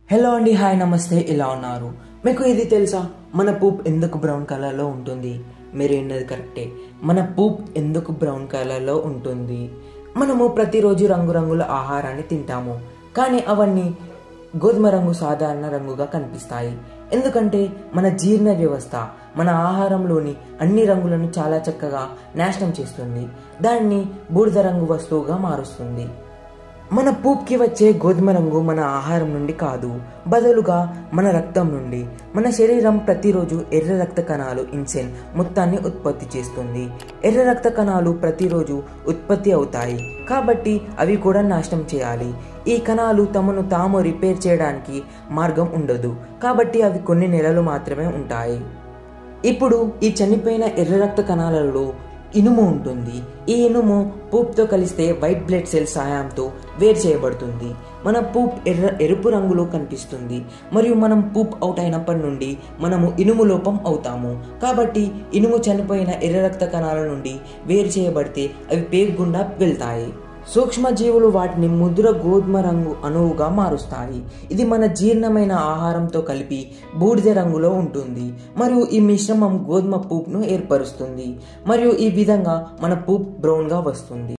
hello అండి hi నమస్తే ఇలా ఉన్నారు మీకు ఇది తెలుసా మన పూప్ ఎందుకు బ్రౌన్ కలర్లో ఉంటుంది మీరు విన్నది కరెక్టే మన పూప్ ఎందుకు బ్రౌన్ కలర్లో ఉంటుంది మనము ప్రతిరోజు రంగురంగుల ఆహారాన్ని తింటాము కానీ అవన్నీ గోధుమ రంగు సాధారణ రంగుగా కనిపిస్తాయి ఎందుకంటే మన జీర్ణ వ్యవస్థ మన ఆహారంలోని అన్ని రంగులను చాలా చక్కగా నాశనం చేస్తుంది దాన్ని బూడిద రంగు వస్తువుగా మారుస్తుంది మన పూప్కి వచ్చే గోధుమ రంగు మన ఆహారం నుండి కాదు బదులుగా మన రక్తం నుండి మన శరీరం ప్రతిరోజు ఎర్ర రక్త కణాలు ఇన్సెన్ మొత్తాన్ని ఉత్పత్తి చేస్తుంది ఎర్ర రక్త కణాలు ప్రతిరోజు ఉత్పత్తి అవుతాయి కాబట్టి అవి కూడా నాశనం చేయాలి ఈ కణాలు తమను తాము రిపేర్ చేయడానికి మార్గం ఉండదు కాబట్టి అవి కొన్ని నెలలు మాత్రమే ఉంటాయి ఇప్పుడు ఈ చనిపోయిన ఎర్ర రక్త కణాలలో ఇనుము ఉంటుంది ఈ ఇనుము పూప్తో కలిస్తే వైట్ బ్లడ్ సెల్ సహాయంతో వేరు చేయబడుతుంది మన పూప్ ఎర్ర ఎరుపు రంగులో కనిపిస్తుంది మరియు మనం పూప్ అవుట్ అయినప్పటి నుండి మనము ఇనుము లోపం అవుతాము కాబట్టి ఇనుము చనిపోయిన ఎర్ర రక్త కణాల నుండి వేరు చేయబడితే అవి పేగు గుండా వెళ్తాయి సూక్ష్మజీవులు వాటిని ముద్ర గోధుమ రంగు అణువుగా మారుస్తాయి ఇది మన జీర్ణమైన ఆహారంతో కలిపి బూడిద రంగులో ఉంటుంది మరియు ఈ మిశ్రమం గోధుమ పూప్ను ఏర్పరుస్తుంది మరియు ఈ విధంగా మన పూప్ బ్రౌన్గా వస్తుంది